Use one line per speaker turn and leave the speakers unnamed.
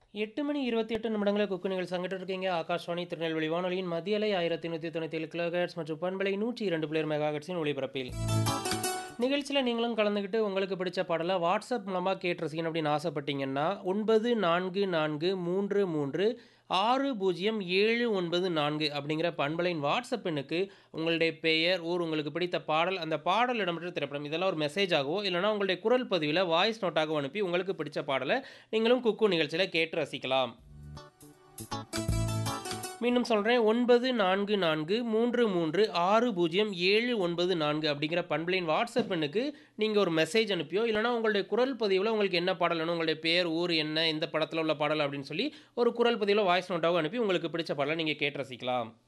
8 மணி 28 நிமிடங்கள குக்கு நிகழ்ச்சி சங்கிட்டு இருக்கீங்க. ஆகாஷ்வாணி திருநெல்வேலி வானொலியின் மத்திய அலை 1197 கிலோஹெர்ட்ஸ் மற்றும் பண்பலை 102 மெகாஹெர்ட்ஸின் ஒலிபரப்பில். நிகழ்ச்சியில நீங்களும் கலந்துக்கிட்டு உங்களுக்கு பிடிச்ச பாடல வாட்ஸ்அப் மூலமா கேட்டு ரசிக்கணும் அப்படின்னு ஆசைப்பட்டீங்கன்னா 9443600794 அப்படிங்கிற பண்பலையின் வாட்ஸ்அப் எண்ணுக்கு உங்களுடைய பெயர், ஊர், உங்களுக்கு பிடித்த பாடல், அந்த பாடல் இடம்பெற்ற திரைப்படம் இதெல்லாம் ஒரு மெசேஜாகவோ இல்லைனா உங்களுடைய குரல் பதிவில வாய்ஸ் நோட்டாகவோ அனுப்பி உங்களுக்கு பிடிச்ச பாடல நீங்களும் குக்கு நிகழ்ச்சியில கேட்டு ரசிக்கலாம். மீண்டும் சொல்றேன் 9443306794 அப்படிங்கிற பண்பலையின் வாட்ஸ்அப் எண்ணுக்கு நீங்க ஒரு மெசேஜ் அனுப்பியோ இல்லைனா உங்களுடைய குரல் பதிவுல உங்களுக்கு என்ன பாடல் வேணும், உங்களுடைய பெயர், ஊர் என்ன, எந்த படத்துல உள்ள பாடல் அப்படின்னு சொல்லி ஒரு குரல் பதிவுல வாய்ஸ் நோட்டாவோ அனுப்பி உங்களுக்கு பிடிச்ச பாடல நீங்க கேட்டு ரசிக்கலாம்.